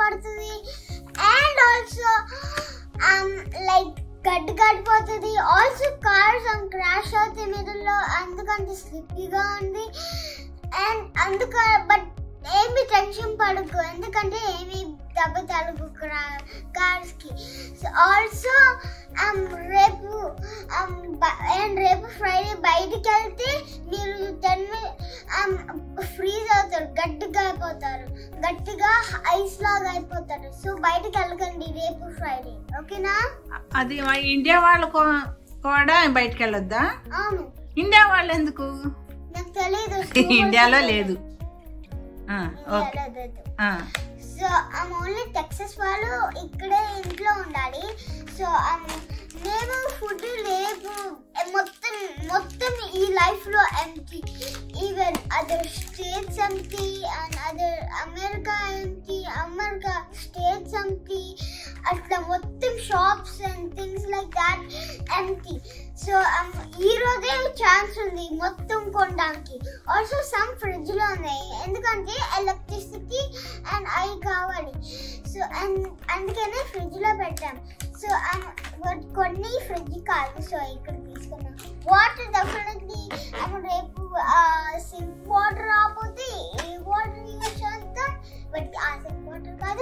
పడుతుంది and also like గడ్డి గడిపోతుంది also cars crash అవుతాయి మిడిల్లో అందుకంటే స్లిప్పీగా ఉంది అండ్ అందుక బట్ ఏమి టెన్షన్ పడకు ఎందుకంటే ఏమి దెబ్బ తలుగు కార్స్ కి ఆల్సో రేపు um, బ- and రేపు ఫ్రైడే బయటికి వెళ్తే మీరు టెన్ ఫ్రీజ్ అవుతారు గట్టిగా అయిపోతారు గట్టిగా ఐస్ లాగా అయిపోతారు సో బయటికి వెళ్ళకండి రేపు ఫ్రైడే ఓకేనా అది మా ఇండియా వాళ్ళు కూ- కూడా బయటకు వెళ్ళొద్దా అవును ఇండియా వాళ్ళు ఎందుకు నాకు తెలియదు ఇండియాలో లేదు ఆ, ఓకే ఆ, సో ఆమె ఓన్లీ టెక్సస్ వాళ్ళు ఇక్కడే ఇంట్లో ఉండాలి సో మేము ఫుడ్ లేదు మొత్తం మొత్తం ఈ లైఫ్ లో ఎంటీ ఈవెన్ అదర్ స్టేట్స్ ఎంటీ అండ్ అదర్ అమెరికా ఎంటీ అమెరికా స్టేట్స్ ఎంటీ అట్లా మొత్తం shops and things like that ఎంటీ సో ఈ రోజే ఛాన్స్ ఉంది మొత్తం కొనడానికి ఆల్సో సమ్ ఫ్రిడ్జ్ లో ఉన్నాయి ఎందుకంటే ఎలక్ట్రిసిటీ అండ్ అవి కావాలి సో అండ్ అందుకనే ఫ్రిడ్జ్ లో పెట్టాం సో కొన్ని ఫ్రిడ్జ్ కాదు సో ఇక్కడ తీసుకున్నాం వాటర్ డెఫినెట్లీ రేపు సింక్ వాటర్ రాకపోతే ఏ వాటర్ యూజ్ చేస్తాం బట్ ఆ సింక్ వాటర్ కాదు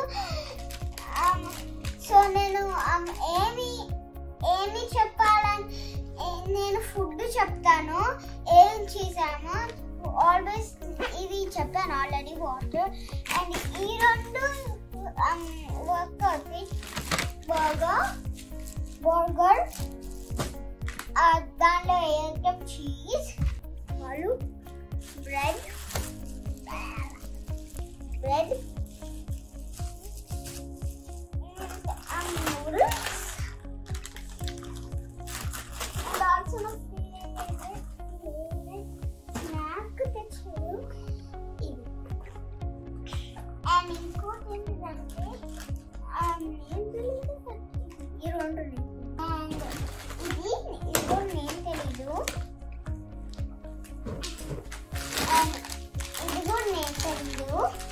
సో నేను um, ఏమి ఏమి చెప్పాలని ఏ- నేను ఫుడ్ చెప్తాను ఏం చేసామో ఆల్వేస్ ఇది చెప్పాను ఆల్రెడీ వాటర్ అండ్ ఈ రెండు వర్క్ అవుతాయి బర్గర్ బర్గర్ దానిలో వేయటం చీజ్ వాళ్ళు bread bread noodles lots of favorite, favorite snack తెచ్చారు ఇది అండ్ ఇంకోటి ఏంటంటే నేను తెలియదు ఈ రెండు అండ్ ఇది ఇది కూడా నేను తెలీదు అండ్ ఇది కూడా నేను తెలీదు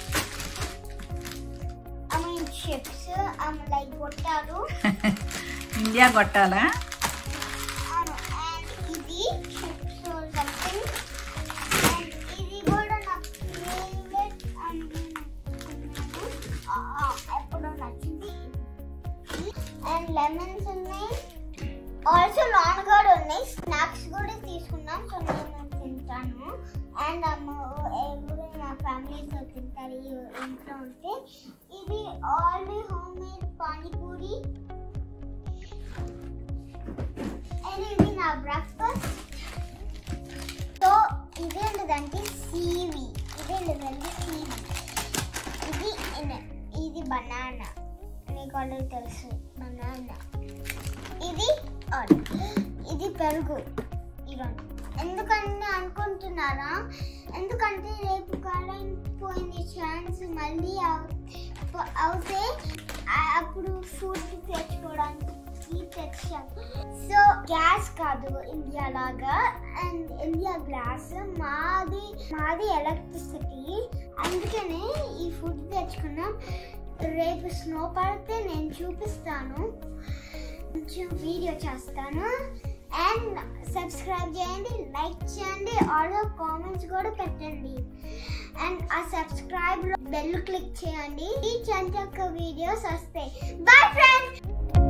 I mean chips I like కొట్టారు ఇండియా కొట్టాలా అవును అండ్ ఇది చిప్స్ సంథింగ్ అండ్ ఇది కూడా నాకు ఫేవరెట్ అని ఎప్పుడో నచ్చింది అండ్ లెమన్స్ ఉన్నాయి ఆల్సో లాన్ కూడా ఉన్నాయి స్నాక్స్ కూడా తీసుకున్నాం సో నేను తింటాను అండ్ అమ్మ ఎవరు నా ఫ్యామిలీతో తింటారు ఈ ఇంట్లో ఉంటే ఇది all homemade panipuri and ఇది నా బ్రేక్ఫాస్ట్ సో ఇదేంటిదంటే సీవి ఇదేంటిదంటే సీవి ఇది ఇన- ఇది బనానా మీకు ఆల్రెడీ తెలుసు బనానా ఇది ఆల్ ఇది పెరుగు ఇవ్వండి ఎందుకంటే అనుకుంటున్నారా ఎందుకంటే రేపు కరెంట్ పోయింది ఛాన్స్ మళ్ళీ అవ్- ప- అవుతే ఆ- అప్పుడు ఫుడ్ తెచ్చుకోవడానికి తెచ్చాం సో గ్యాస్ కాదు ఇండియా లాగా అండ్ ఇండియా గ్లాస్ మాది మాది ఎలక్ట్రిసిటీ అందుకనే ఈ ఫుడ్ తెచ్చుకున్నాం రేపు స్నో పడితే నేను చూపిస్తాను కొంచెం వీడియో చేస్తాను అండ్ సబ్స్క్రైబ్ చేయండి లైక్ చేయండి ఆడియో కామెంట్స్ కూడా పెట్టండి అండ్ ఆ సబ్స్క్రైబ్ బెల్ క్లిక్ చేయండి ఈ చంటి యొక్క వీడియోస్ వస్తాయి బాయ్ ఫ్రెండ్స్